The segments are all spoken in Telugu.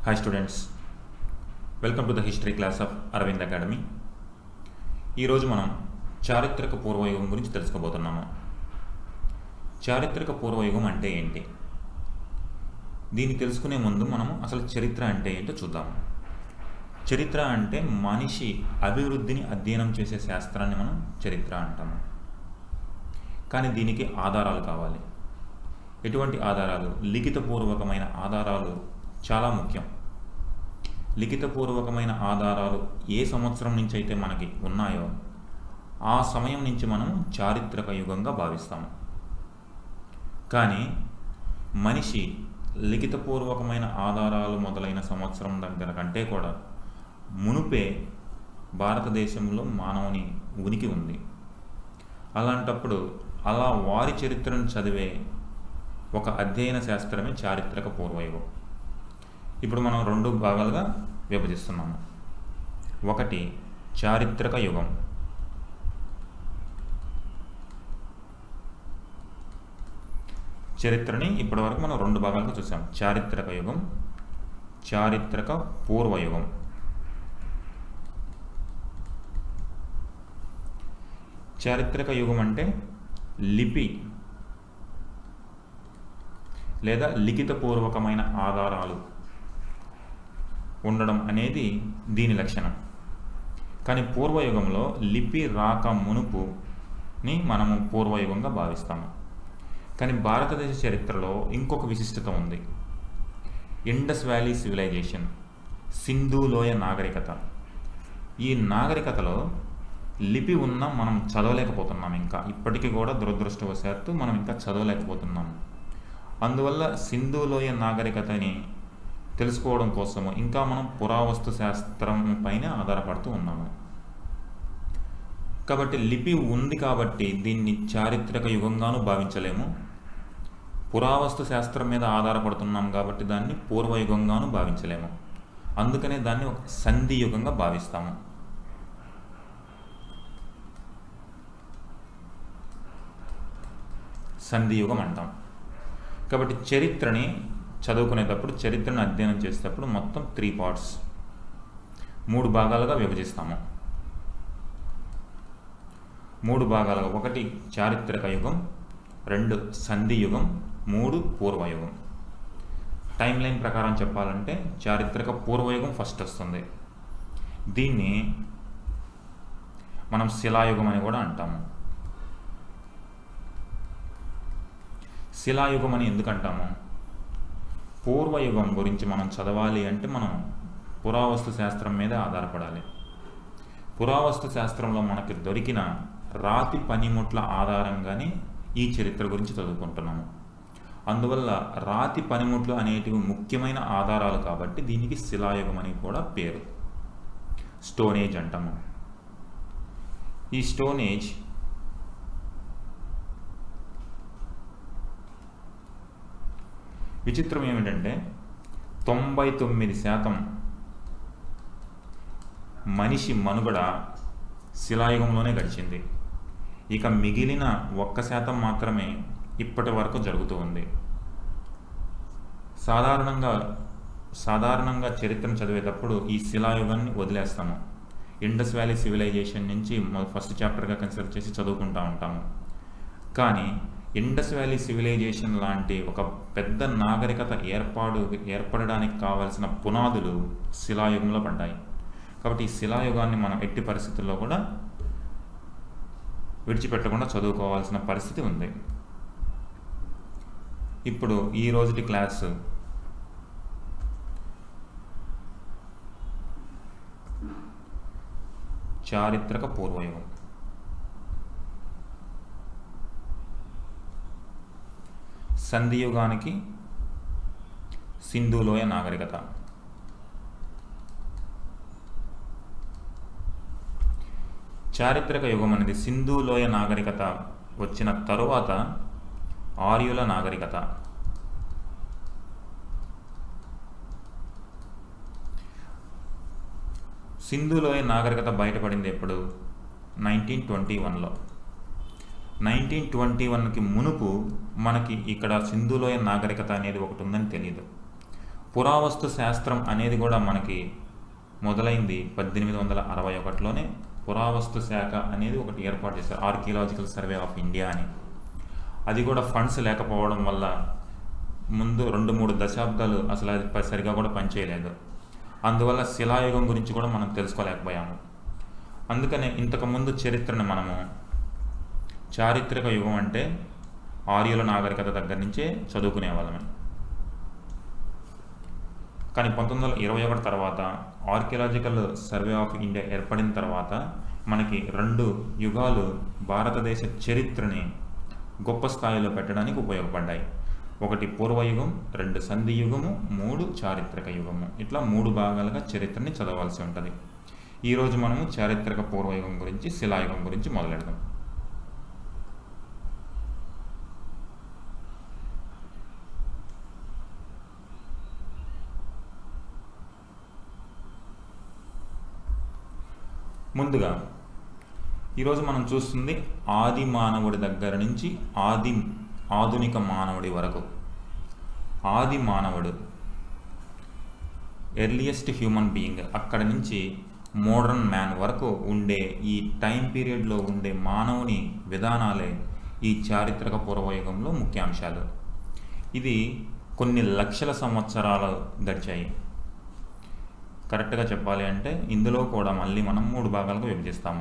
hi students welcome to the history class of Aravind academy ఈరోజు మనం చారిత్రక పూర్వయుగం గురించి తెలుసుకోబోతున్నాము చారిత్రక పూర్వయుగం అంటే ఏంటి దీన్ని తెలుసుకునే ముందు మనము అసలు చరిత్ర అంటే ఏంటో చూద్దాము చరిత్ర అంటే మనిషి అభివృద్ధిని అధ్యయనం చేసే శాస్త్రాన్ని మనం చరిత్ర అంటాము కానీ దీనికి ఆధారాలు కావాలి ఎటువంటి ఆధారాలు లిఖితపూర్వకమైన ఆధారాలు చాలా ముఖ్యం లిఖితపూర్వకమైన ఆధారాలు ఏ సంవత్సరం నుంచి అయితే మనకి ఉన్నాయో ఆ సమయం నుంచి మనం చారిత్రక యుగంగా భావిస్తాము కానీ మనిషి లిఖితపూర్వకమైన ఆధారాలు మొదలైన సంవత్సరం దగ్గర కంటే కూడా మునుపే భారతదేశంలో మానవుని ఉనికి ఉంది అలాంటప్పుడు అలా వారి చరిత్రను చదివే ఒక అధ్యయన శాస్త్రమే చారిత్రక పూర్వయుగం ఇప్పుడు మనం రెండు భాగాలుగా విభజిస్తున్నాము ఒకటి చారిత్రక యుగం చరిత్రని ఇప్పటివరకు మనం రెండు భాగాలుగా చూసాం చారిత్రక యుగం చారిత్రక పూర్వయుగం చారిత్రక యుగం అంటే లిపి లేదా లిఖితపూర్వకమైన ఆధారాలు ఉండడం అనేది దీని లక్షణం కానీ పూర్వయుగంలో లిపి రాక మునుపుని మనము పూర్వయుగంగా భావిస్తాము కానీ భారతదేశ చరిత్రలో ఇంకొక విశిష్టత ఉంది ఇండస్ వ్యాలీ సివిలైజేషన్ సింధులోయ నాగరికత ఈ నాగరికతలో లిపి ఉన్న మనం చదవలేకపోతున్నాం ఇంకా ఇప్పటికీ కూడా దురదృష్టవశాత్తు మనం ఇంకా చదవలేకపోతున్నాం అందువల్ల సింధులోయ నాగరికతని తెలుసుకోవడం కోసము ఇంకా మనం పురావస్తు శాస్త్రం పైన ఆధారపడుతూ ఉన్నాము కాబట్టి లిపి ఉంది కాబట్టి దీన్ని చారిత్రక యుగంగాను భావించలేము పురావస్తు శాస్త్రం మీద ఆధారపడుతున్నాం కాబట్టి దాన్ని పూర్వయుగంగాను భావించలేము అందుకనే దాన్ని ఒక సంధి యుగంగా భావిస్తాము సంధి యుగం అంటాం కాబట్టి చరిత్రని చదువుకునేటప్పుడు చరిత్రను అధ్యయనం చేసేటప్పుడు మొత్తం త్రీ పార్ట్స్ మూడు భాగాలుగా విభజిస్తాము మూడు భాగాలుగా ఒకటి చారిత్రక యుగం రెండు సంధి యుగం మూడు పూర్వయుగం టైం లైన్ ప్రకారం చెప్పాలంటే చారిత్రక పూర్వయుగం ఫస్ట్ వస్తుంది దీన్ని మనం శిలాయుగం అని కూడా అంటాము శిలాయుగం అని ఎందుకు అంటాము పూర్వయుగం గురించి మనం చదవాలి అంటే మనం పురావస్తు శాస్త్రం మీద ఆధారపడాలి పురావస్తు శాస్త్రంలో మనకి దొరికిన రాతి పనిముట్ల ఆధారంగానే ఈ చరిత్ర గురించి చదువుకుంటున్నాము అందువల్ల రాతి పనిముట్లు అనేటివి ముఖ్యమైన ఆధారాలు కాబట్టి దీనికి శిలాయుగం అని కూడా పేరు స్టోన్ ఏజ్ అంటాము ఈ స్టోన్ ఏజ్ విచిత్రం ఏమిటంటే తొంభై తొమ్మిది శాతం మనిషి మనుగడ శిలాయుగంలోనే గడిచింది ఇక మిగిలిన ఒక్క శాతం మాత్రమే ఇప్పటి వరకు జరుగుతూ ఉంది సాధారణంగా సాధారణంగా చరిత్రను చదివేటప్పుడు ఈ శిలాయుగాన్ని వదిలేస్తాము ఇండస్ వ్యాలీ సివిలైజేషన్ నుంచి ఫస్ట్ చాప్టర్గా కన్సిడర్ చేసి చదువుకుంటూ ఉంటాము కానీ ఇండస్ వ్యాలీ సివిలైజేషన్ లాంటి ఒక పెద్ద నాగరికత ఏర్పాటు ఏర్పడడానికి కావలసిన పునాదులు శిలాయుగంలో పడ్డాయి కాబట్టి ఈ శిలాయుగాన్ని మనం ఎట్టి పరిస్థితుల్లో కూడా విడిచిపెట్టకుండా చదువుకోవాల్సిన పరిస్థితి ఉంది ఇప్పుడు ఈ రోజుటి క్లాస్ చారిత్రక పూర్వయుగం సంధియుగానికి సింధులోయ నాగరికత చారిత్రక యుగం అనేది సింధులోయ నాగరికత వచ్చిన తరువాత ఆర్యుల నాగరికత సింధులోయ నాగరికత బయటపడింది ఎప్పుడు నైన్టీన్ ట్వంటీ వన్లో నైన్టీన్ ట్వంటీ వన్కి మునుపు మనకి ఇక్కడ సింధులోయ నాగరికత అనేది ఒకటి ఉందని తెలియదు పురావస్తు శాస్త్రం అనేది కూడా మనకి మొదలైంది పద్దెనిమిది వందల అరవై ఒకటిలోనే పురావస్తు శాఖ అనేది ఒకటి ఏర్పాటు చేశారు ఆర్కియలాజికల్ సర్వే ఆఫ్ ఇండియా అని అది కూడా ఫండ్స్ లేకపోవడం వల్ల ముందు రెండు మూడు దశాబ్దాలు అసలు అది ప- సరిగా కూడా పనిచేయలేదు అందువల్ల శిలాయుగం గురించి కూడా మనం తెలుసుకోలేకపోయాము అందుకనే ఇంతకుముందు చరిత్రను మనము చారిత్రక యుగం అంటే ఆర్యుల నాగరికత దగ్గర నుంచే చదువుకునే వాళ్ళమే కానీ పంతొమ్మిది వందల ఇరవై ఒకటి తర్వాత ఆర్కియలాజికల్ సర్వే ఆఫ్ ఇండియా ఏర్పడిన తర్వాత మనకి రెండు యుగాలు భారతదేశ చరిత్రని గొప్ప స్థాయిలో పెట్టడానికి ఉపయోగపడ్డాయి ఒకటి పూర్వయుగం రెండు సంధి యుగము మూడు చారిత్రక యుగము ఇట్లా మూడు భాగాలుగా చరిత్రని చదవాల్సి ఉంటుంది ఈరోజు మనము చారిత్రక పూర్వయుగం గురించి శిలాయుగం గురించి మొదలెడదాం ముందుగా ఈరోజు మనం చూస్తుంది ఆది మానవుడి దగ్గర నుంచి ఆది ఆధునిక మానవుడి వరకు ఆది మానవుడు ఎర్లియస్ట్ హ్యూమన్ బీయింగ్ అక్కడ నుంచి మోడర్న్ మ్యాన్ వరకు ఉండే ఈ టైం పీరియడ్లో ఉండే మానవుని విధానాలే ఈ చారిత్రక పూర్వయుగంలో ముఖ్యాంశాలు ఇది కొన్ని లక్షల సంవత్సరాలు గడిచాయి కరెక్ట్గా చెప్పాలి అంటే ఇందులో కూడా మళ్ళీ మనం మూడు భాగాలుగా విభజిస్తాము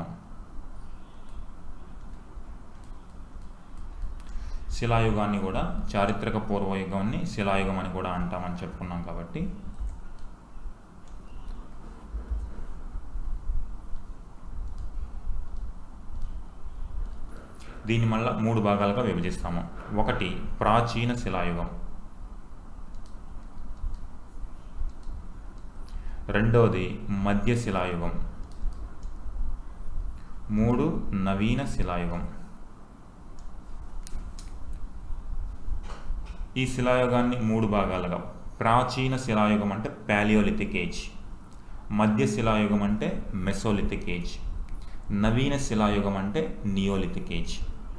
శిలాయుగాన్ని కూడా చారిత్రక పూర్వయుగాన్ని శిలాయుగం అని కూడా అంటామని చెప్పుకున్నాం కాబట్టి దీన్ని మళ్ళా మూడు భాగాలుగా విభజిస్తాము ఒకటి ప్రాచీన శిలాయుగం రెండవది మధ్య శిలాయుగం మూడు నవీన శిలాయుగం ఈ శిలాయుగాన్ని మూడు భాగాలుగా ప్రాచీన శిలాయుగం అంటే పాలియోలిథిక్ ఏజ్ మధ్య శిలాయుగం అంటే మెసోలిథిక్ ఏజ్ నవీన శిలాయుగం అంటే నియోలిథిక్ ఏజ్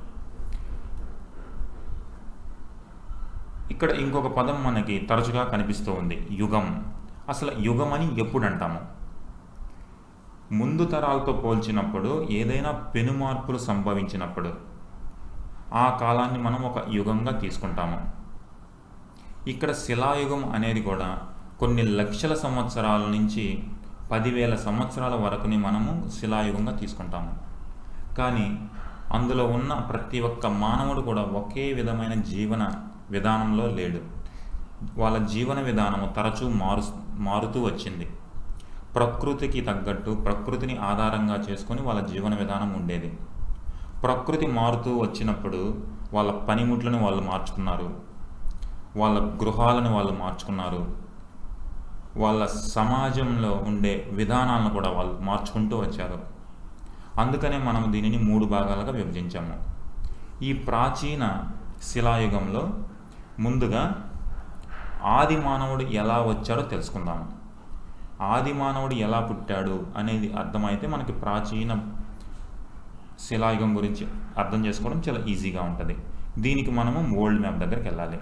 ఇక్కడ ఇంకొక పదం మనకి తరచుగా కనిపిస్తూ ఉంది యుగం అసలు యుగం అని ఎప్పుడు అంటాము ముందు తరాలతో పోల్చినప్పుడు ఏదైనా పెను మార్పులు సంభవించినప్పుడు ఆ కాలాన్ని మనం ఒక యుగంగా తీసుకుంటాము ఇక్కడ శిలాయుగం అనేది కూడా కొన్ని లక్షల సంవత్సరాల నుంచి పదివేల సంవత్సరాల వరకుని మనము శిలాయుగంగా తీసుకుంటాము కానీ అందులో ఉన్న ప్రతి ఒక్క మానవుడు కూడా ఒకే విధమైన జీవన విధానంలో లేడు వాళ్ళ జీవన విధానము తరచూ మారు మారుతూ వచ్చింది ప్రకృతికి తగ్గట్టు ప్రకృతిని ఆధారంగా చేసుకొని వాళ్ళ జీవన విధానం ఉండేది ప్రకృతి మారుతూ వచ్చినప్పుడు వాళ్ళ పనిముట్లను వాళ్ళు మార్చుకున్నారు వాళ్ళ గృహాలను వాళ్ళు మార్చుకున్నారు వాళ్ళ సమాజంలో ఉండే విధానాలను కూడా వాళ్ళు మార్చుకుంటూ వచ్చారు అందుకనే మనం దీనిని మూడు భాగాలుగా విభజించాము ఈ ప్రాచీన శిలాయుగంలో ముందుగా ఆది మానవుడు ఎలా వచ్చాడో తెలుసుకుందాము ఆది మానవుడు ఎలా పుట్టాడు అనేది అర్థమైతే మనకి ప్రాచీన శిలాయుగం గురించి అర్థం చేసుకోవడం చాలా ఈజీగా ఉంటుంది దీనికి మనము వరల్డ్ మ్యాప్ దగ్గరికి వెళ్ళాలి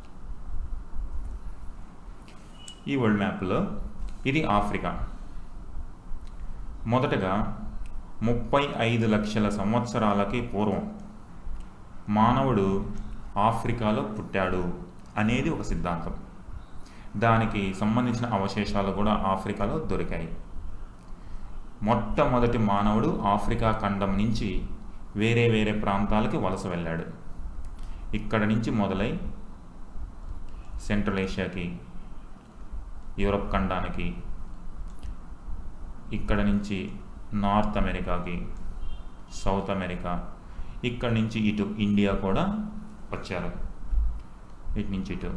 ఈ వరల్డ్ మ్యాప్లో ఇది ఆఫ్రికా మొదటగా ముప్పై ఐదు లక్షల సంవత్సరాలకి పూర్వం మానవుడు ఆఫ్రికాలో పుట్టాడు అనేది ఒక సిద్ధాంతం దానికి సంబంధించిన అవశేషాలు కూడా ఆఫ్రికాలో దొరికాయి మొట్టమొదటి మానవుడు ఆఫ్రికా ఖండం నుంచి వేరే వేరే ప్రాంతాలకి వలస వెళ్ళాడు ఇక్కడ నుంచి మొదలై సెంట్రల్ ఏషియాకి యూరప్ ఖండానికి ఇక్కడ నుంచి నార్త్ అమెరికాకి సౌత్ అమెరికా ఇక్కడ నుంచి ఇటు ఇండియా కూడా వచ్చారు ఇటు నుంచి ఇటు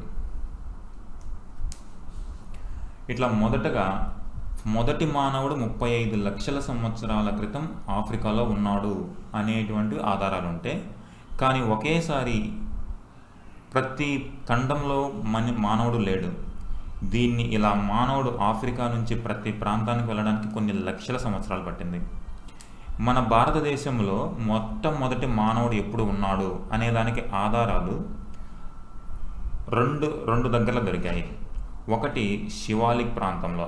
ఇట్లా మొదటగా మొదటి మానవుడు ముప్పై ఐదు లక్షల సంవత్సరాల క్రితం ఆఫ్రికాలో ఉన్నాడు అనేటువంటి ఆధారాలు ఉంటే కానీ ఒకేసారి ప్రతి ఖండంలో మన మానవుడు లేడు దీన్ని ఇలా మానవుడు ఆఫ్రికా నుంచి ప్రతి ప్రాంతానికి వెళ్ళడానికి కొన్ని లక్షల సంవత్సరాలు పట్టింది మన భారతదేశంలో మొట్టమొదటి మానవుడు ఎప్పుడు ఉన్నాడు అనే దానికి ఆధారాలు రెండు రెండు దగ్గరలో దొరికాయి ఒకటి శివాలిక్ ప్రాంతంలో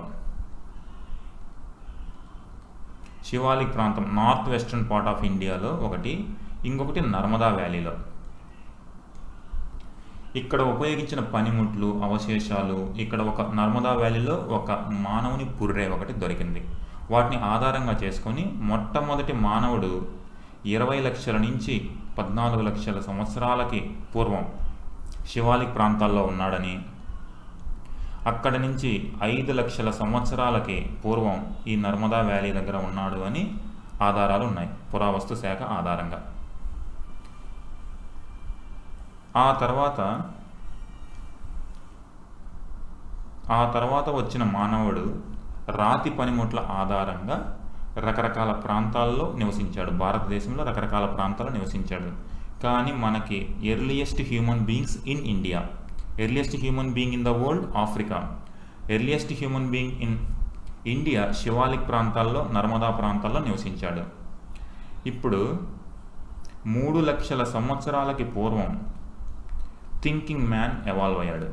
శివాలిక్ ప్రాంతం నార్త్ వెస్ట్రన్ పార్ట్ ఆఫ్ ఇండియాలో ఒకటి ఇంకొకటి నర్మదా వ్యాలీలో ఇక్కడ ఉపయోగించిన పనిముట్లు అవశేషాలు ఇక్కడ ఒక నర్మదా వ్యాలీలో ఒక మానవుని పుర్రె ఒకటి దొరికింది వాటిని ఆధారంగా చేసుకొని మొట్టమొదటి మానవుడు ఇరవై లక్షల నుంచి పద్నాలుగు లక్షల సంవత్సరాలకి పూర్వం శివాలిక్ ప్రాంతాల్లో ఉన్నాడని అక్కడి నుంచి ఐదు లక్షల సంవత్సరాలకి పూర్వం ఈ నర్మదా వ్యాలీ దగ్గర ఉన్నాడు అని ఆధారాలు ఉన్నాయి పురావస్తు శాఖ ఆధారంగా ఆ తర్వాత ఆ తర్వాత వచ్చిన మానవుడు రాతి పనిముట్ల ఆధారంగా రకరకాల ప్రాంతాల్లో నివసించాడు భారతదేశంలో రకరకాల ప్రాంతాల్లో నివసించాడు కానీ మనకి earliest human beings in India earliest human being in the world Africa earliest human being in India Shivalik ప్రాంతాల్లో నర్మదా ప్రాంతాల్లో నివసించాడు ఇప్పుడు మూడు లక్షల సంవత్సరాలకి పూర్వం థింకింగ్ మ్యాన్ ఎవాల్వ్ అయ్యాడు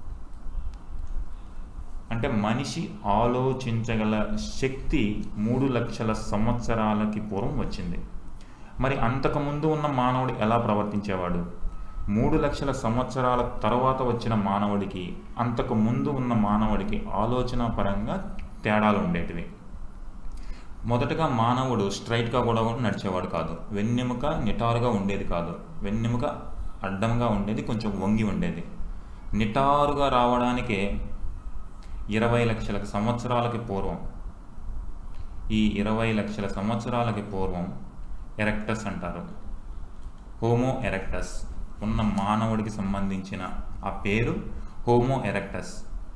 అంటే మనిషి ఆలోచించగల శక్తి మూడు లక్షల సంవత్సరాలకి పూర్వం వచ్చింది మరి అంతకుముందు ఉన్న మానవుడు ఎలా ప్రవర్తించేవాడు మూడు లక్షల సంవత్సరాల తర్వాత వచ్చిన మానవుడికి అంతకు ముందు ఉన్న మానవుడికి ఆలోచన పరంగా తేడాలు ఉండేటివి మొదటగా మానవుడు స్ట్రైట్గా కూడా నడిచేవాడు కాదు వెన్నెముక నిటారుగా ఉండేది కాదు వెన్నెముక అడ్డంగా ఉండేది కొంచెం వంగి ఉండేది నిటారుగా రావడానికే ఇరవై లక్షల సంవత్సరాలకి పూర్వం ఈ ఇరవై లక్షల సంవత్సరాలకి పూర్వం ఎరెక్టస్ అంటారు హోమో ఎరెక్టస్ ఉన్న మానవుడికి సంబంధించిన ఆ పేరు హోమో ఎరెక్టస్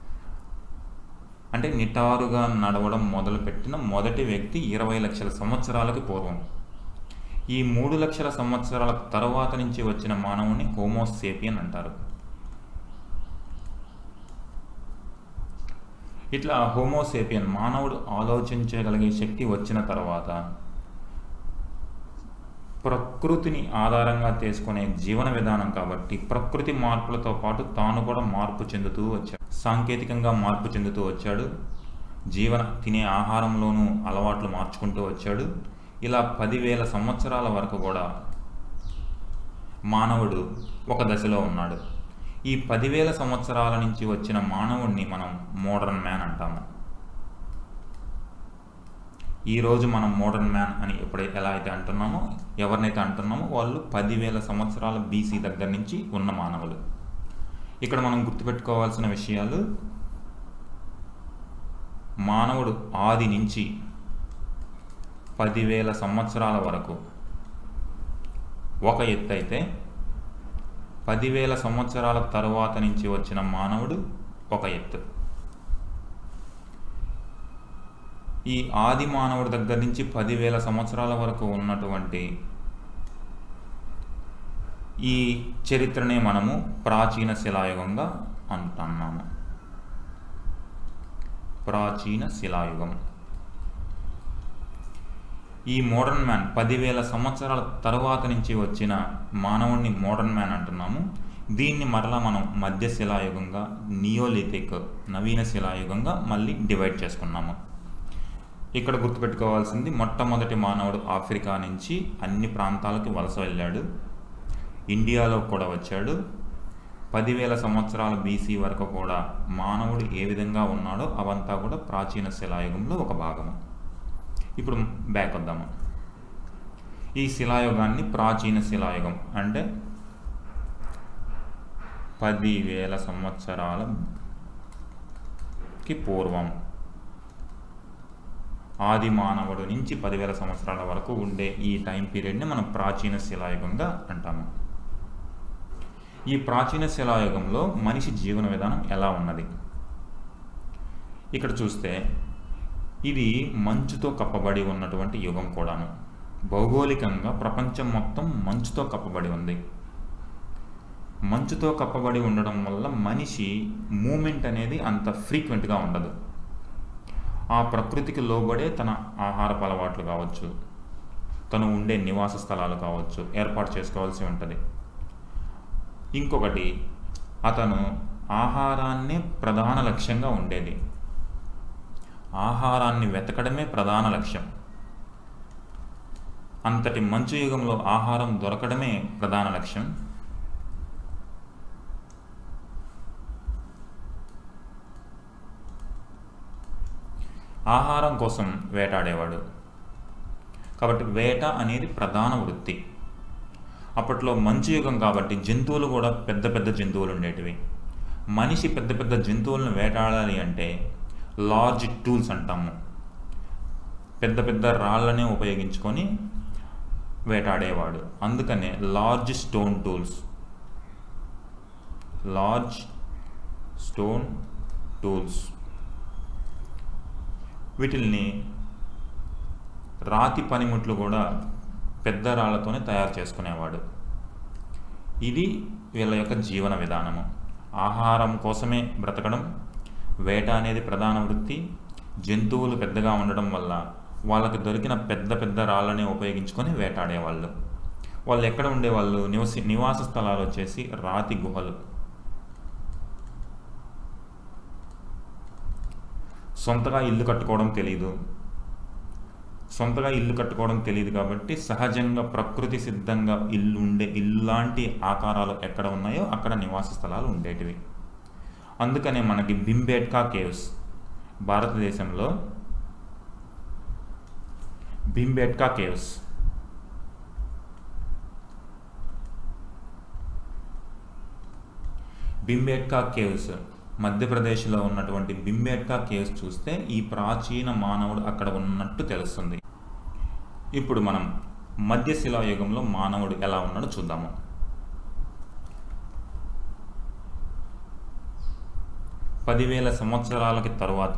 అంటే నిటారుగా నడవడం మొదలుపెట్టిన మొదటి వ్యక్తి ఇరవై లక్షల సంవత్సరాలకి పూర్వం ఈ మూడు లక్షల సంవత్సరాల తర్వాత నుంచి వచ్చిన మానవుని హోమోసేపియన్ అంటారు ఇట్లా హోమోసేపియన్ మానవుడు ఆలోచించగలిగే శక్తి వచ్చిన తర్వాత ప్రకృతిని ఆధారంగా చేసుకునే జీవన విధానం కాబట్టి ప్రకృతి మార్పులతో పాటు తాను కూడా మార్పు చెందుతూ వచ్చాడు సాంకేతికంగా మార్పు చెందుతూ వచ్చాడు జీవన తినే ఆహారంలోనూ అలవాట్లు మార్చుకుంటూ వచ్చాడు ఇలా పదివేల సంవత్సరాల వరకు కూడా మానవుడు ఒక దశలో ఉన్నాడు ఈ పదివేల సంవత్సరాల నుంచి వచ్చిన మానవుడిని మనం మోడర్న్ మ్యాన్ అంటాము ఈరోజు మనం మోడర్న్ మ్యాన్ అని ఎప్పుడు ఎలా అయితే అంటున్నామో ఎవరినైతే అంటున్నామో వాళ్ళు పదివేల సంవత్సరాల బీసీ దగ్గర నుంచి ఉన్న మానవులు ఇక్కడ మనం గుర్తుపెట్టుకోవాల్సిన విషయాలు మానవుడు ఆది నుంచి పదివేల సంవత్సరాల వరకు ఒక ఎత్తు అయితే పదివేల సంవత్సరాల తరువాత నుంచి వచ్చిన మానవుడు ఒక ఎత్తు ఈ ఆది మానవుడి దగ్గర నుంచి పదివేల సంవత్సరాల వరకు ఉన్నటువంటి ఈ చరిత్రనే మనము ప్రాచీన శిలాయుగంగా అంటున్నాము ప్రాచీన శిలాయుగం ఈ మోడర్న్ మ్యాన్ పదివేల సంవత్సరాల తర్వాత నుంచి వచ్చిన మానవుడిని మోడర్న్ మ్యాన్ అంటున్నాము దీన్ని మరలా మనం మధ్య శిలాయుగంగా నియోలిథిక్ నవీన శిలాయుగంగా మళ్ళీ డివైడ్ చేసుకున్నాము ఇక్కడ గుర్తుపెట్టుకోవాల్సింది మొట్టమొదటి మానవుడు ఆఫ్రికా నుంచి అన్ని ప్రాంతాలకి వలస వెళ్ళాడు ఇండియాలో కూడా వచ్చాడు పదివేల సంవత్సరాల బీసీ వరకు కూడా మానవుడు ఏ విధంగా ఉన్నాడో అవంతా కూడా ప్రాచీన శిలాయుగంలో ఒక భాగము ఇప్పుడు బ్యాక్ వద్దాము ఈ శిలాయుగాన్ని ప్రాచీన శిలాయుగం అంటే పదివేల సంవత్సరాలకి పూర్వం ఆది మానవుడు నుంచి పదివేల సంవత్సరాల వరకు ఉండే ఈ టైం పీరియడ్ని మనం ప్రాచీన శిలాయుగంగా అంటాము ఈ ప్రాచీన శిలాయుగంలో మనిషి జీవన విధానం ఎలా ఉన్నది ఇక్కడ చూస్తే ఇది మంచుతో కప్పబడి ఉన్నటువంటి యుగం కూడాను భౌగోళికంగా ప్రపంచం మొత్తం మంచుతో కప్పబడి ఉంది మంచుతో కప్పబడి ఉండడం వల్ల మనిషి మూమెంట్ అనేది అంత ఫ్రీక్వెంట్గా ఉండదు ఆ ప్రకృతికి లోబడే తన ఆహారపు అలవాట్లు కావచ్చు తను ఉండే నివాస స్థలాలు కావచ్చు ఏర్పాటు చేసుకోవాల్సి ఉంటుంది ఇంకొకటి అతను ఆహారాన్నే ప్రధాన లక్ష్యంగా ఉండేది ఆహారాన్ని వెతకడమే ప్రధాన లక్ష్యం అంతటి మంచు యుగంలో ఆహారం దొరకడమే ప్రధాన లక్ష్యం ఆహారం కోసం వేటాడేవాడు కాబట్టి వేట అనేది ప్రధాన వృత్తి అప్పట్లో మంచు యుగం కాబట్టి జంతువులు కూడా పెద్ద పెద్ద జంతువులు ఉండేటివి మనిషి పెద్ద పెద్ద జంతువులను వేటాడాలి అంటే లార్జ్ టూల్స్ అంటాము పెద్ద పెద్ద రాళ్ళనే ఉపయోగించుకొని వేటాడేవాడు అందుకనే large stone tools large stone tools వీటిల్ని రాతి పనిముట్లు కూడా పెద్ద రాళ్లతోనే తయారు చేసుకునేవాడు ఇది వీళ్ళ యొక్క జీవన విధానము ఆహారం కోసమే బ్రతకడం వేట అనేది ప్రధాన వృత్తి జంతువులు పెద్దగా ఉండడం వల్ల వాళ్ళకి దొరికిన పెద్ద పెద్ద రాళ్ళని ఉపయోగించుకొని వేటాడేవాళ్ళు వాళ్ళు ఎక్కడ ఉండేవాళ్ళు నివసి నివాస స్థలాలు వచ్చేసి రాతి గుహలు సొంతగా ఇల్లు కట్టుకోవడం తెలియదు సొంతగా ఇల్లు కట్టుకోవడం తెలియదు కాబట్టి సహజంగా ప్రకృతి సిద్ధంగా ఇల్లు ఉండే ఇల్లు లాంటి ఆకారాలు ఎక్కడ ఉన్నాయో అక్కడ నివాస స్థలాలు ఉండేటివి అందుకనే మనకి బింబేట్కా కేవ్స్ భారతదేశంలో బింబేట్కా కేవ్స్ బింబేట్కా కేవ్స్ మధ్యప్రదేశ్లో ఉన్నటువంటి బింబేట్కా కేవ్స్ చూస్తే ఈ ప్రాచీన మానవుడు అక్కడ ఉన్నట్టు తెలుస్తుంది ఇప్పుడు మనం మధ్యశిలా యుగంలో మానవుడు ఎలా ఉన్నాడో చూద్దాము పదివేల సంవత్సరాలకి తరువాత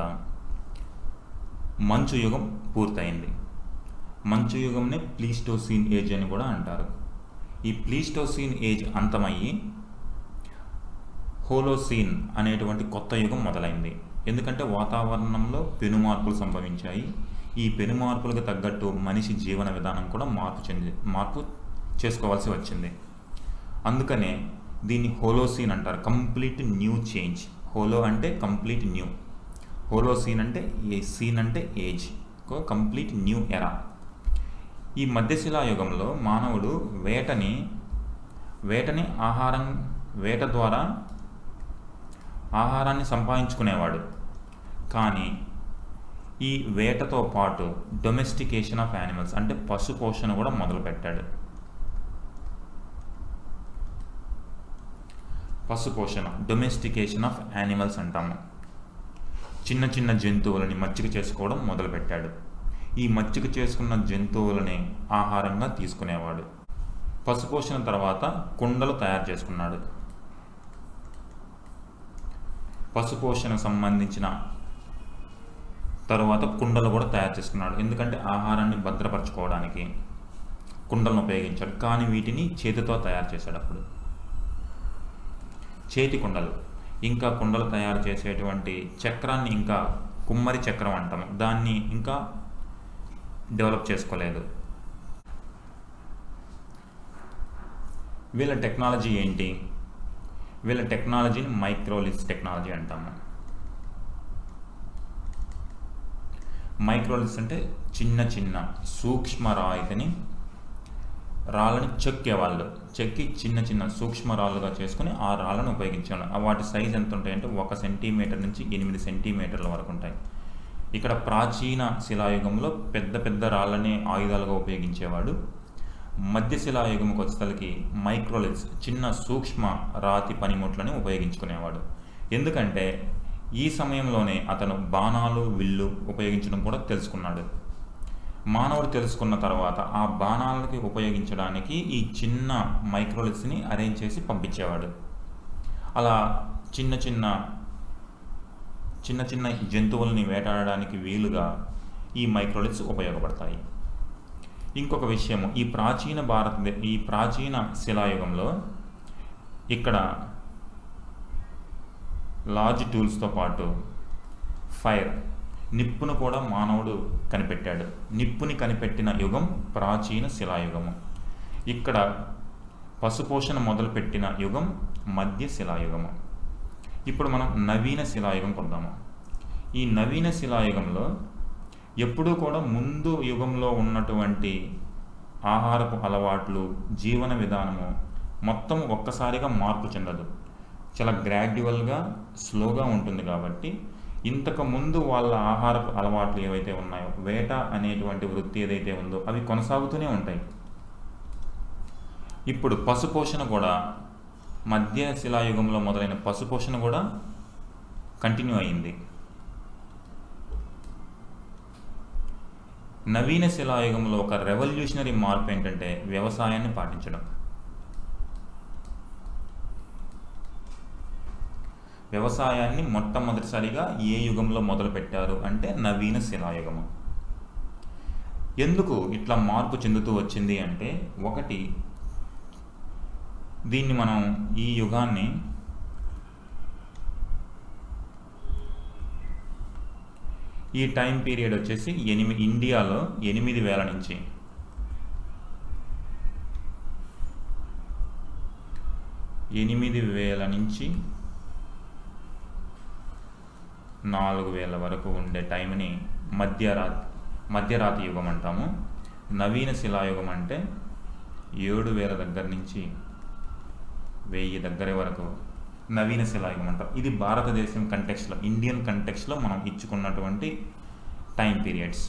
మంచు యుగం పూర్తయింది మంచు యుగంనే ప్లీస్టోసీన్ ఏజ్ అని కూడా అంటారు ఈ ప్లీస్టోసీన్ ఏజ్ అంతమయ్యి హోలోసీన్ అనేటువంటి కొత్త యుగం మొదలైంది ఎందుకంటే వాతావరణంలో పెను మార్పులు సంభవించాయి ఈ పెను మార్పులకు తగ్గట్టు మనిషి జీవన విధానం కూడా మార్పు చెంది మార్పు చేసుకోవాల్సి వచ్చింది అందుకనే దీన్ని హోలోసీన్ అంటారు కంప్లీట్ న్యూ చేంజ్ హోలో అంటే కంప్లీట్ న్యూ హోలోసీన్ అంటే ఏ సీన్ అంటే ఏజ్ కంప్లీట్ న్యూ ఎరా ఈ మధ్యశిలా యుగంలో మానవుడు వేటని వేటని ఆహారం వేట ద్వారా ఆహారాన్ని సంపాదించుకునేవాడు కానీ ఈ వేటతో పాటు డొమెస్టికేషన్ ఆఫ్ యానిమల్స్ అంటే పశు పోషణ కూడా మొదలుపెట్టాడు పశు పోషణ డొమెస్టికేషన్ ఆఫ్ యానిమల్స్ అంటాము చిన్న చిన్న జంతువులని మచ్చిక చేసుకోవడం మొదలుపెట్టాడు ఈ మచ్చిక చేసుకున్న జంతువులని ఆహారంగా తీసుకునేవాడు పశుపోషణ తర్వాత కుండలు తయారు చేసుకున్నాడు పశుపోషణ సంబంధించిన తరువాత కుండలు కూడా తయారు చేసుకున్నాడు ఎందుకంటే ఆహారాన్ని భద్రపరచుకోవడానికి కుండలను ఉపయోగించాడు కానీ వీటిని చేతితో తయారు చేశాడు అప్పుడు చేతి కుండలు ఇంకా కుండలు తయారు చేసేటువంటి చక్రాన్ని ఇంకా కుమ్మరి చక్రం అంటాము దాన్ని ఇంకా డెవలప్ చేసుకోలేదు వీళ్ళ టెక్నాలజీ ఏంటి వీళ్ళ టెక్నాలజీని మైక్రోలిస్ టెక్నాలజీ అంటాము మైక్రోలిస్ అంటే చిన్న చిన్న సూక్ష్మ రాయితని రాళ్ళని చెక్కేవాళ్ళు చెక్కి చిన్న చిన్న సూక్ష్మ రాళ్ళుగా చేసుకుని ఆ రాళ్ళను ఉపయోగించేవాళ్ళు ఆ వాటి సైజ్ ఎంత ఉంటాయంటే ఒక సెంటీమీటర్ నుంచి ఎనిమిది సెంటీమీటర్ల వరకు ఉంటాయి ఇక్కడ ప్రాచీన శిలాయుగంలో పెద్ద పెద్ద రాళ్ళని ఆయుధాలుగా ఉపయోగించేవాడు మధ్య శిలాయుగంకి వచ్చేసరికి మైక్రోలిస్ చిన్న సూక్ష్మ రాతి పనిముట్లని ఉపయోగించుకునేవాడు ఎందుకంటే ఈ సమయంలోనే అతను బాణాలు విల్లు ఉపయోగించడం కూడా తెలుసుకున్నాడు మానవుడు తెలుసుకున్న తర్వాత ఆ బాణాలకి ఉపయోగించడానికి ఈ చిన్న మైక్రోలిస్ని అరేంజ్ చేసి పంపించేవాడు అలా చిన్న చిన్న చిన్న చిన్న జంతువుల్ని వేటాడడానికి వీలుగా ఈ మైక్రోలిస్ ఉపయోగపడతాయి ఇంకొక విషయము ఈ ప్రాచీన భారతదే ఈ ప్రాచీన శిలాయుగంలో ఇక్కడ లార్జ్ టూల్స్తో పాటు ఫైర్ నిప్పును కూడా మానవుడు కనిపెట్టాడు నిప్పుని కనిపెట్టిన యుగం ప్రాచీన శిలాయుగము ఇక్కడ పశుపోషణ మొదలుపెట్టిన యుగం మధ్య శిలాయుగము ఇప్పుడు మనం నవీన శిలాయుగం కొద్దాము ఈ నవీన శిలాయుగంలో ఎప్పుడూ కూడా ముందు యుగంలో ఉన్నటువంటి ఆహారపు అలవాట్లు జీవన విధానము మొత్తం ఒక్కసారిగా మార్పు చెందదు చాలా గ్రాడ్యువల్గా స్లోగా ఉంటుంది కాబట్టి ఇంతకు ముందు వాళ్ళ ఆహారపు అలవాట్లు ఏవైతే ఉన్నాయో వేట అనేటువంటి వృత్తి ఏదైతే ఉందో అవి కొనసాగుతూనే ఉంటాయి ఇప్పుడు పశుపోషణ కూడా మధ్య శిలాయుగంలో మొదలైన పశుపోషణ కూడా కంటిన్యూ అయింది నవీన శిలాయుగంలో ఒక రెవల్యూషనరీ మార్పు ఏంటంటే వ్యవసాయాన్ని పాటించడం వ్యవసాయాన్ని మొట్టమొదటిసారిగా ఏ యుగంలో మొదలుపెట్టారు అంటే నవీన శిలాయుగము ఎందుకు ఇట్లా మార్పు చెందుతూ వచ్చింది అంటే ఒకటి దీన్ని మనం ఈ యుగాన్ని ఈ టైం పీరియడ్ వచ్చేసి ఎనిమిది ఇండియాలో ఎనిమిది వేల నుంచి ఎనిమిది వేల నుంచి నాలుగు వేల వరకు ఉండే టైంని మధ్యరాతి మధ్యరాతి యుగం అంటాము నవీన శిలాయుగం అంటే ఏడు వేల దగ్గర నుంచి వెయ్యి దగ్గర వరకు నవీన శిలాయుగం అంటాం ఇది భారతదేశం కంటెక్స్లో ఇండియన్ కంటెక్స్లో మనం ఇచ్చుకున్నటువంటి time periods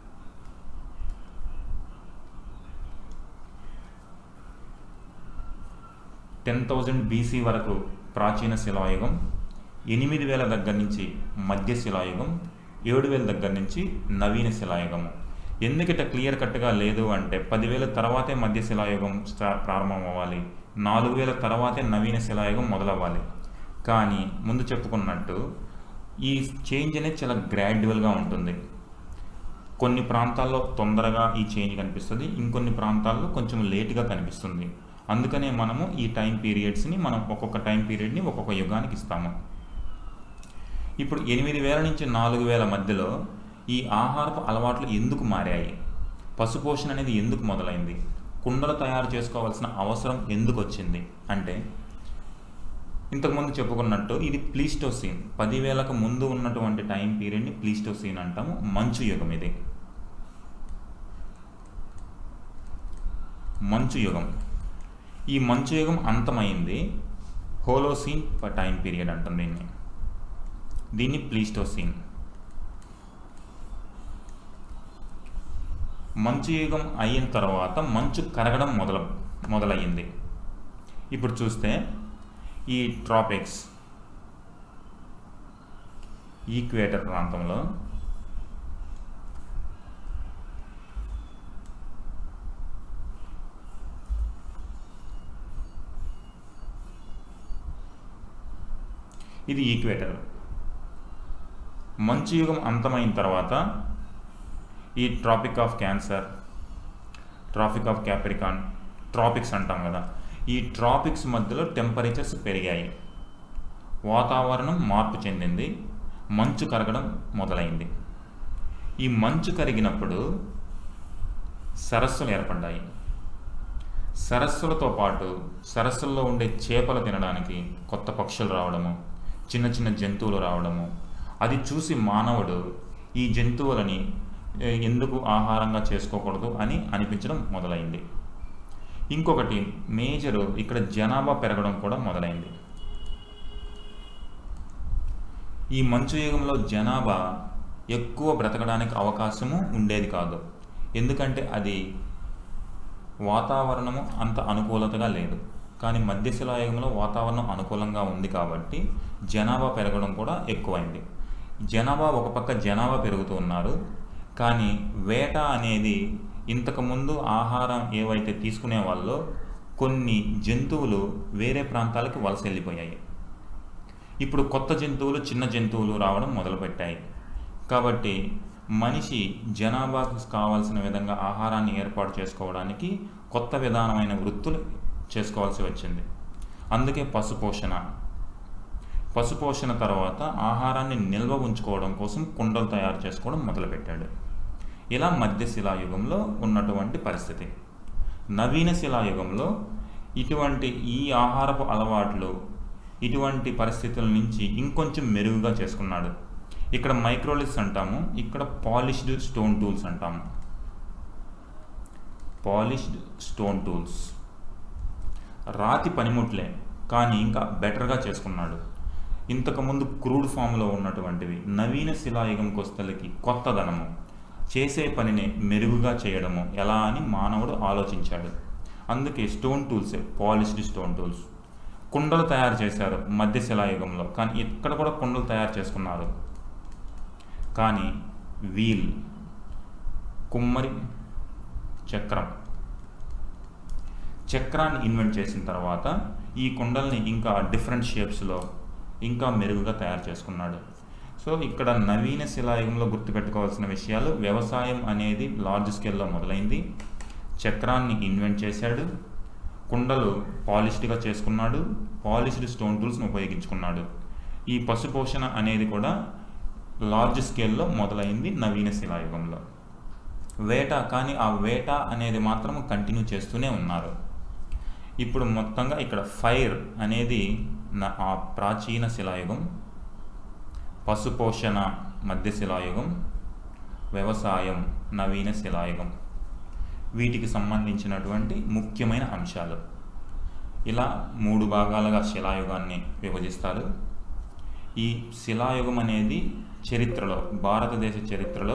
ten thousand BC వరకు ప్రాచీన శిలాయుగం ఎనిమిది వేల దగ్గర నుంచి మధ్య శిలాయుగం ఏడు వేల దగ్గర నుంచి నవీన శిలాయుగము ఎందుకిట క్లియర్ కట్గా లేదు అంటే పదివేల తర్వాతే మధ్య శిలాయుగం స్టా ప్రారంభం అవ్వాలి నాలుగు వేల తర్వాతే నవీన శిలాయుగం మొదలవ్వాలి కానీ ముందు చెప్పుకున్నట్టు ఈ చేంజ్ అనేది చాలా గ్రాడ్యువల్గా ఉంటుంది కొన్ని ప్రాంతాల్లో తొందరగా ఈ చేంజ్ కనిపిస్తుంది ఇంకొన్ని ప్రాంతాల్లో కొంచెం లేట్గా కనిపిస్తుంది అందుకనే మనము ఈ టైం పీరియడ్స్ని మనం ఒక్కొక్క టైం పీరియడ్ని ఒక్కొక్క యుగానికి ఇస్తాము ఇప్పుడు ఎనిమిది వేల నుంచి నాలుగు వేల మధ్యలో ఈ ఆహారపు అలవాట్లు ఎందుకు మారాయి పశుపోషణ అనేది ఎందుకు మొదలైంది కుండలు తయారు చేసుకోవాల్సిన అవసరం ఎందుకు వచ్చింది అంటే ఇంతకుముందు చెప్పుకున్నట్టు ఇది ప్లీస్టోసీన్ పదివేలకు ముందు ఉన్నటువంటి టైం పీరియడ్ని ప్లీస్టోసీన్ అంటాము మంచు యుగం ఇది మంచు యుగం ఈ మంచు యుగం అంతమైంది హోలోసీన్ టైం పీరియడ్ అంటాం దీన్ని దీన్ని ప్లీస్టోసీన్ మంచు యుగం అయిన తర్వాత మంచు కరగడం మొదల మొదలయ్యింది ఇప్పుడు చూస్తే ఈ ట్రాపిక్స్ ఈక్వేటర్ ప్రాంతంలో ఇది ఈక్వేటర్ మంచు యుగం అంతమైన తర్వాత ఈ tropic of Cancer tropic of Capricorn tropics అంటాం కదా ఈ ట్రాపిక్స్ మధ్యలో టెంపరేచర్స్ పెరిగాయి వాతావరణం మార్పు చెందింది మంచు కరగడం మొదలైంది ఈ మంచు కరిగినప్పుడు సరస్సులు ఏర్పడ్డాయి సరస్సులతో పాటు సరస్సుల్లో ఉండే చేపలు తినడానికి కొత్త పక్షులు రావడము చిన్న చిన్న జంతువులు రావడము అది చూసి మానవుడు ఈ జంతువులని ఏ, ఎందుకు ఆహారంగా చేసుకోకూడదు అని అనిపించడం మొదలైంది ఇంకొకటి మేజరు ఇక్కడ జనాభా పెరగడం కూడా మొదలైంది ఈ మంచు యుగంలో జనాభా ఎక్కువ బ్రతకడానికి అవకాశము ఉండేది కాదు ఎందుకంటే అది వాతావరణము అంత అనుకూలతగా లేదు కానీ మధ్యశిలాయుగంలో వాతావరణం అనుకూలంగా ఉంది కాబట్టి జనాభా పెరగడం కూడా ఎక్కువైంది జనాభా ఒక పక్క జనాభా పెరుగుతూ ఉన్నారు కానీ వేట అనేది ఇంతకుముందు ఆహారం ఏవైతే తీసుకునే వాళ్ళో కొన్ని జంతువులు వేరే ప్రాంతాలకు వలస వెళ్ళిపోయాయి ఇప్పుడు కొత్త జంతువులు చిన్న జంతువులు రావడం మొదలుపెట్టాయి కాబట్టి మనిషి జనాభాకు కావాల్సిన విధంగా ఆహారాన్ని ఏర్పాటు చేసుకోవడానికి కొత్త విధానమైన వృత్తులు చేసుకోవాల్సి వచ్చింది అందుకే పశుపోషణ పశుపోషణ తర్వాత ఆహారాన్ని నిల్వ ఉంచుకోవడం కోసం కుండలు తయారు చేసుకోవడం మొదలుపెట్టాడు ఇలా మధ్య శిలాయుగంలో ఉన్నటువంటి పరిస్థితి నవీన శిలాయుగంలో ఇటువంటి ఈ ఆహారపు అలవాట్లు ఇటువంటి పరిస్థితుల నుంచి ఇంకొంచెం మెరుగుగా చేసుకున్నాడు ఇక్కడ మైక్రోలిస్ అంటాము ఇక్కడ పాలిష్డ్ స్టోన్ టూల్స్ అంటాము పాలిష్డ్ స్టోన్ టూల్స్ రాతి పనిముట్లే కానీ ఇంకా బెటర్గా చేసుకున్నాడు ఇంతకుముందు క్రూడ్ ఫామ్లో ఉన్నటువంటివి నవీన శిలాయుగం కొస్తలకి కొత్తదనము చేసే పనిని మెరుగుగా చేయడము ఎలా అని మానవుడు ఆలోచించాడు అందుకే stone tools polished stone tools కుండలు తయారు చేశారు మధ్య శిలాయుగంలో కానీ ఇక్కడ కూడా కుండలు తయారు చేసుకున్నారు కానీ వీల్ కుమ్మరి చక్రం చక్రాన్ని ఇన్వెంట్ చేసిన తర్వాత ఈ కుండల్ని ఇంకా డిఫరెంట్ షేప్స్లో ఇంకా మెరుగుగా తయారు చేసుకున్నాడు సో ఇక్కడ నవీన శిలాయుగంలో గుర్తుపెట్టుకోవాల్సిన విషయాలు వ్యవసాయం అనేది లార్జ్ స్కేల్లో మొదలైంది చక్రాన్ని ఇన్వెంట్ చేశాడు కుండలు పాలిష్డ్గా చేసుకున్నాడు పాలిష్డ్ స్టోన్ టూల్స్ని ఉపయోగించుకున్నాడు ఈ పశుపోషణ అనేది కూడా లార్జ్ స్కేల్లో మొదలైంది నవీన శిలాయుగంలో వేట కానీ ఆ వేట అనేది మాత్రం కంటిన్యూ చేస్తూనే ఉన్నారు ఇప్పుడు మొత్తంగా ఇక్కడ ఫైర్ అనేది న- ఆ ప్రాచీన శిలాయుగం పశుపోషణ మధ్య శిలాయుగం వ్యవసాయం నవీన శిలాయుగం వీటికి సంబంధించినటువంటి ముఖ్యమైన అంశాలు ఇలా మూడు భాగాలుగా శిలాయుగాన్ని విభజిస్తారు ఈ శిలాయుగం అనేది చరిత్రలో భారతదేశ చరిత్రలో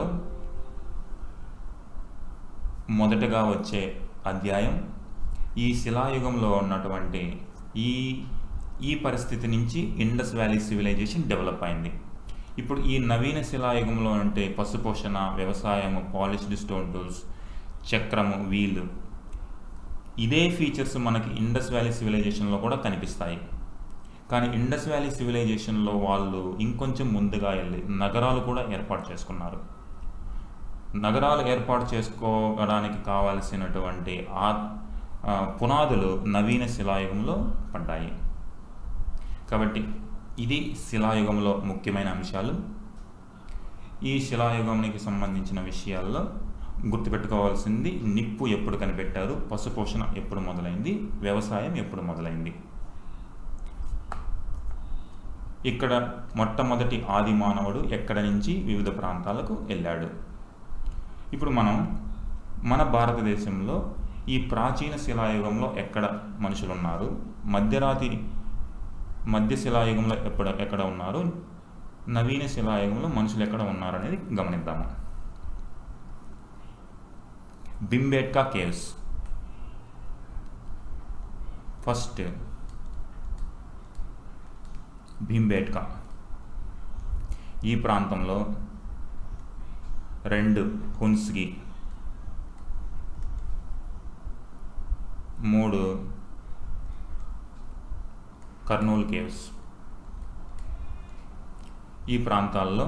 మొదటగా వచ్చే అధ్యాయం ఈ శిలాయుగంలో ఉన్నటువంటి ఈ ఈ పరిస్థితి నుంచి ఇండస్ వ్యాలీ సివిలైజేషన్ డెవలప్ అయింది ఇప్పుడు ఈ నవీన శిలాయుగంలో అంటే పశుపోషణ వ్యవసాయము పాలిష్డ్ స్టోన్ టూల్స్ చక్రము వీలు ఇదే ఫీచర్స్ మనకి ఇండస్ వ్యాలీ సివిలైజేషన్లో కూడా కనిపిస్తాయి కానీ ఇండస్ వ్యాలీ సివిలైజేషన్లో వాళ్ళు ఇంకొంచెం ముందుగా వెళ్ళి నగరాలు కూడా ఏర్పాటు చేసుకున్నారు నగరాలు ఏర్పాటు చేసుకోవడానికి కావలసినటువంటి ఆ ఆ, పునాదులు నవీన శిలాయుగంలో పడ్డాయి కాబట్టి ఇది శిలాయుగంలో ముఖ్యమైన అంశాలు ఈ శిలాయుగానికి సంబంధించిన విషయాల్లో గుర్తుపెట్టుకోవాల్సింది నిప్పు ఎప్పుడు కనిపెట్టారు పశుపోషణ ఎప్పుడు మొదలైంది వ్యవసాయం ఎప్పుడు మొదలైంది ఇక్కడ మొట్టమొదటి ఆది మానవుడు ఎక్కడ నుంచి వివిధ ప్రాంతాలకు వెళ్ళాడు ఇప్పుడు మనం మన భారతదేశంలో ఈ ప్రాచీన శిలాయుగంలో ఎక్కడ మనుషులు ఉన్నారు మధ్యరాతి మధ్య శిలాయుగంలో ఎక్కడ ఎక్కడ ఉన్నారు నవీన శిలాయుగంలో మనుషులు ఎక్కడ ఉన్నారు అనేది గమనిద్దాము బింబేట్కా కేవ్స్ ఫస్ట్ భీంబేట్కా ఈ ప్రాంతంలో రెండు హున్స్గి మూడు కర్నూలు కేవ్స్ ఈ ప్రాంతాల్లో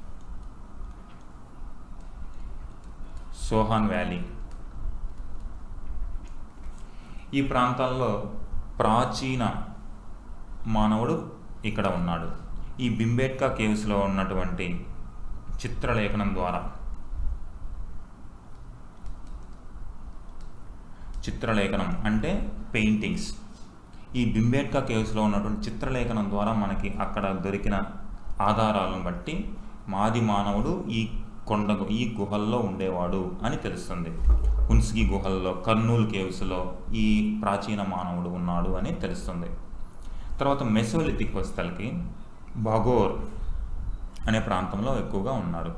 సోహాన్ వ్యాలీ ఈ ప్రాంతాల్లో ప్రాచీన మానవుడు ఇక్కడ ఉన్నాడు ఈ బింబేట్కా కేవ్స్లో ఉన్నటువంటి చిత్రలేఖనం ద్వారా చిత్రలేఖనం అంటే పెయింటింగ్స్ ఈ బింబేట్కా కేవ్స్లో ఉన్నటువంటి చిత్రలేఖనం ద్వారా మనకి అక్కడ దొరికిన ఆధారాలను బట్టి మాది మానవుడు ఈ కొండ ఈ గుహల్లో ఉండేవాడు అని తెలుస్తుంది హున్స్గి గుహల్లో కర్నూలు కేవ్స్లో ఈ ప్రాచీన మానవుడు ఉన్నాడు అని తెలుస్తుంది తర్వాత మెసోలిథిక్ వస్తలకి బాగోర్ అనే ప్రాంతంలో ఎక్కువగా ఉన్నారు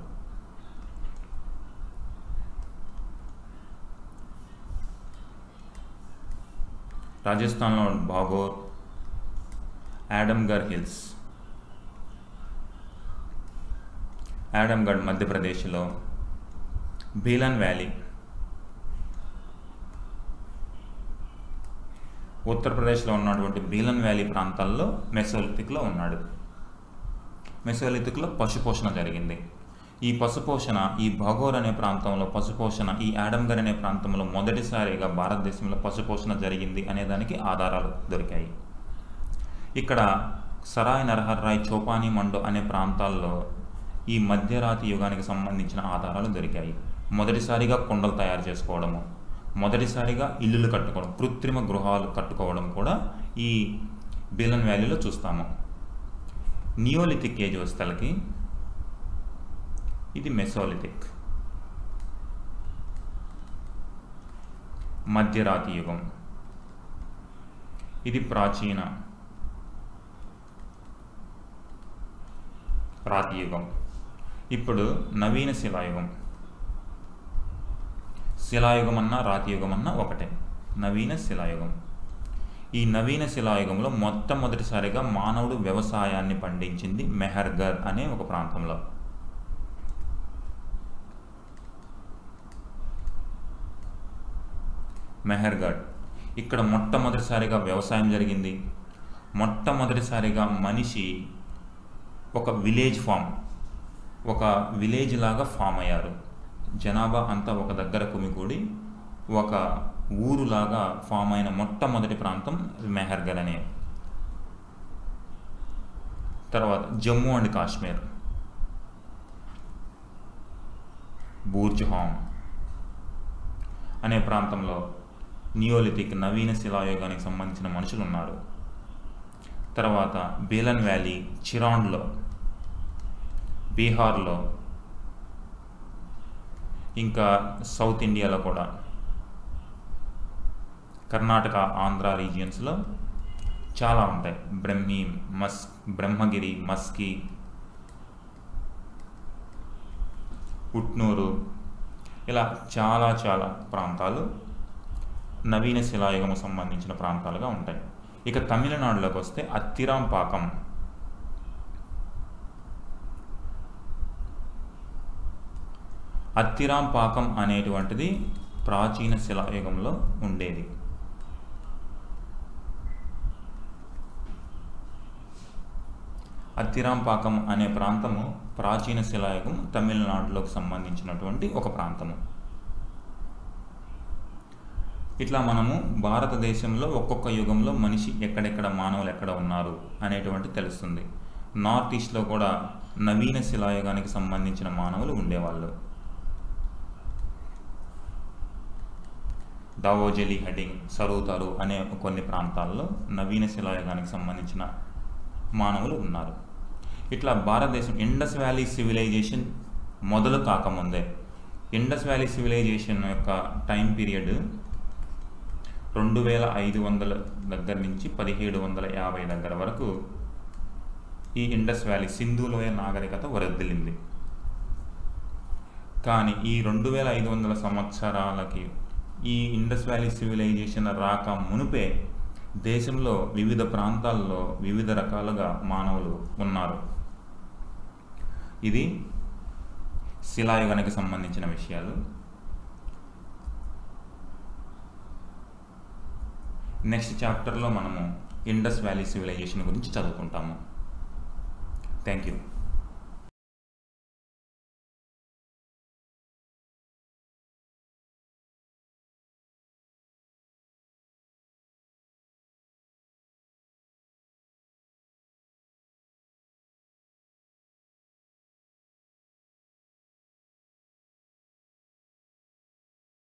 రాజస్థాన్లో బాగోర్ యాడమ్గర్ హిల్స్ యాడమ్గఢ్ మధ్యప్రదేశ్లో భీలన్ వ్యాలీ ఉత్తరప్రదేశ్లో ఉన్నటువంటి బీలన్ వ్యాలీ ప్రాంతాల్లో మెసోలిథిక్లో ఉన్నాడు మెసోలిథిక్లో పశుపోషణ జరిగింది ఈ పశుపోషణ ఈ భాగోర్ అనే ప్రాంతంలో పశుపోషణ ఈ యాడమ్గర్ అనే ప్రాంతంలో మొదటిసారిగా భారతదేశంలో పశుపోషణ జరిగింది అనే దానికి ఆధారాలు దొరికాయి ఇక్కడ సరాయ్ నరహర్ రాయ్ చోపాని మండో అనే ప్రాంతాల్లో ఈ మధ్యరాతి యుగానికి సంబంధించిన ఆధారాలు దొరికాయి మొదటిసారిగా కొండలు తయారు చేసుకోవడము మొదటిసారిగా ఇల్లులు కట్టుకోవడం కృత్రిమ గృహాలు కట్టుకోవడం కూడా ఈ బీలన్ వ్యాలీలో చూస్తాము నియోలిథిక్ ఏజ్ వస్తలకి ఇది మెసోలిథిక్ మధ్యరాతి యుగం ఇది ప్రాచీన రాతి యుగం ఇప్పుడు నవీన శిలాయుగం శిలాయుగం అన్నా రాతి యుగం అన్నా ఒకటే నవీన శిలాయుగం ఈ నవీన శిలాయుగంలో మొట్టమొదటిసారిగా మానవుడు వ్యవసాయాన్ని పండించింది మెహర్గర్ అనే ఒక ప్రాంతంలో మెహర్గఢ్ ఇక్కడ మొట్టమొదటిసారిగా వ్యవసాయం జరిగింది మొట్టమొదటిసారిగా మనిషి ఒక విలేజ్ ఫామ్ ఒక విలేజ్ లాగా ఫామ్ అయ్యారు జనాభా అంతా ఒక దగ్గర కుమికూడి ఒక ఊరులాగా ఫామ్ అయిన మొట్టమొదటి ప్రాంతం మెహర్గఢ్ అనే తర్వాత జమ్మూ అండ్ కాశ్మీర్ బూర్జ్హామ్ అనే ప్రాంతంలో నియోలిథిక్ నవీన శిలాయుగానికి సంబంధించిన మనుషులు ఉన్నారు తర్వాత బేలన్ వ్యాలీ చిరాండ్లో బీహార్లో ఇంకా సౌత్ ఇండియాలో కూడా కర్ణాటక ఆంధ్ర రీజియన్స్లో చాలా ఉంటాయి బ్రహ్మి మస్ బ్రహ్మగిరి మస్కి ఉట్నూరు ఇలా చాలా చాలా ప్రాంతాలు నవీన శిలాయుగము సంబంధించిన ప్రాంతాలుగా ఉంటాయి ఇక తమిళనాడులోకి వస్తే అత్తిరాంపాకం అత్తిరాంపాకం అనేటువంటిది ప్రాచీన శిలాయుగంలో ఉండేది అత్తిరాంపాకం అనే ప్రాంతము ప్రాచీన శిలాయుగం తమిళనాడులోకి సంబంధించినటువంటి ఒక ప్రాంతము ఇట్లా మనము భారతదేశంలో ఒక్కొక్క యుగంలో మనిషి ఎక్కడెక్కడ మానవులు ఎక్కడ ఉన్నారు అనేటువంటి తెలుస్తుంది నార్త్ ఈస్ట్లో కూడా నవీన శిలాయుగానికి సంబంధించిన మానవులు ఉండేవాళ్ళు దావోజలి హెడింగ్ సరూతారు అనే కొన్ని ప్రాంతాల్లో నవీన శిలాయుగానికి సంబంధించిన మానవులు ఉన్నారు ఇట్లా భారతదేశం ఇండస్ వ్యాలీ సివిలైజేషన్ మొదలు కాకముందే ఇండస్ వ్యాలీ సివిలైజేషన్ యొక్క టైం పీరియడ్ రెండు వేల ఐదు వందల దగ్గర నుంచి పదిహేడు వందల యాభై దగ్గర వరకు ఈ ఇండస్ వ్యాలీ సింధులోయ నాగరికత వరదిల్లింది కానీ ఈ రెండు వేల ఐదు వందల సంవత్సరాలకి ఈ ఇండస్ వ్యాలీ సివిలైజేషన్ రాక మునుపే దేశంలో వివిధ ప్రాంతాల్లో వివిధ రకాలుగా మానవులు ఉన్నారు ఇది శిలాయుగానికి సంబంధించిన విషయాలు నెక్స్ట్ చాప్టర్లో మనము ఇండస్ వ్యాలీ సివిలైజేషన్ గురించి చదువుకుంటాము థ్యాంక్ యూ